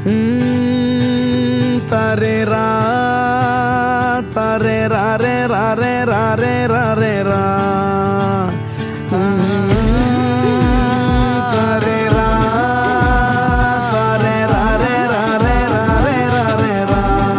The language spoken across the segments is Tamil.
ம், தரேரா தரேரா ரே ரா ரே ரா ரே ரா ரே ரா ம், தரேரா, தரேரா ரே ரா ரே ரா ரே ரா ரே ரா.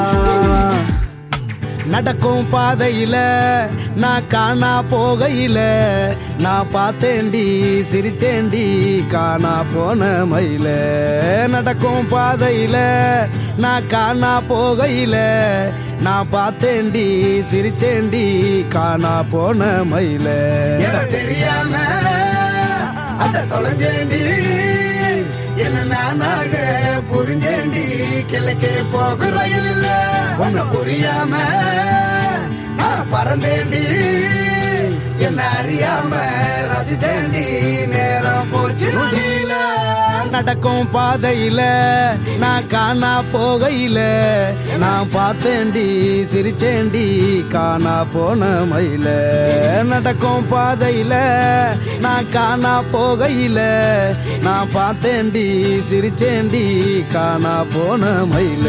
நடக்கும் பாதையில நான் காணா போகையில நான் பார்த்தேன்டி சிரிச்சேண்டி காணா போன மயில நடக்கும் பாதையில நான் காணா போகையில நான் பார்த்தேன்டி சிரிச்சேண்டி காணா போன மயில தெரியாம அத தொலைஞ்சேண்டி என்ன நானாக புரிஞ்சேண்டி கிழக்கே போக ரயில் இல்ல ஒன்ன புரியாம நான் பறந்தேண்டி என்ன அறியாம ரசித்தேண்டி நேரம் போச்சு நொடியில. நடக்கும் பாதையில நான் காணா போகையில நான் பார்த்தேன்டி சிரிச்சேண்டி காணா போன மயில நடக்கும் பாதையில நான் காணா போகையில நான் பார்த்தேன்டி சிரிச்சேண்டி காணா போன மயில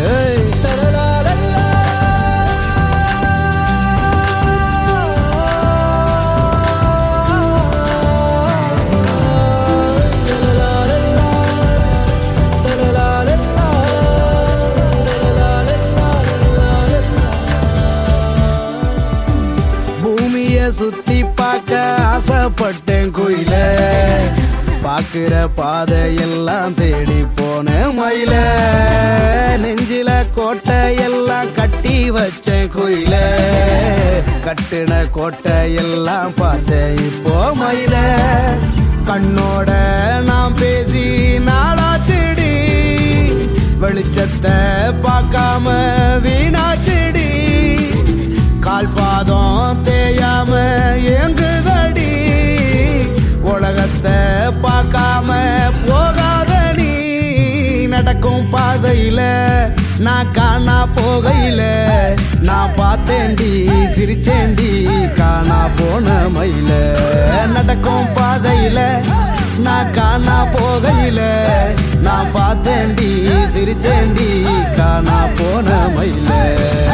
பூமிய சுத்தி பார்க்க ஆசைப்பட்டேன் கோயில பாக்குற பாதையெல்லாம் தேடி போனேன் மயில நெஞ்சில கோட்டையெல்லாம் கட்டி வச்சேன் கோயில கட்டின கோட்டையெல்லாம் பார்த்தேன் இப்போ மயில கண்ணோட நாம் பேசி நாளாச்சிடி வெளிச்சத்தை பார்க்காம வீணாச்சிடி கால் பாதம் தேயாம ஏங்குதடி உலகத்தை பார்க்காம போகாத நீ நடக்கும் பாதையில நான் காணா போகையில நான் பார்த்தேன்டி சிரிச்சேண்டி காணா போன மயில நடக்கும் பாதையில நான் காணா போகையில நான் பார்த்தேன்டி சிரிச்சேண்டி காணா போன மயில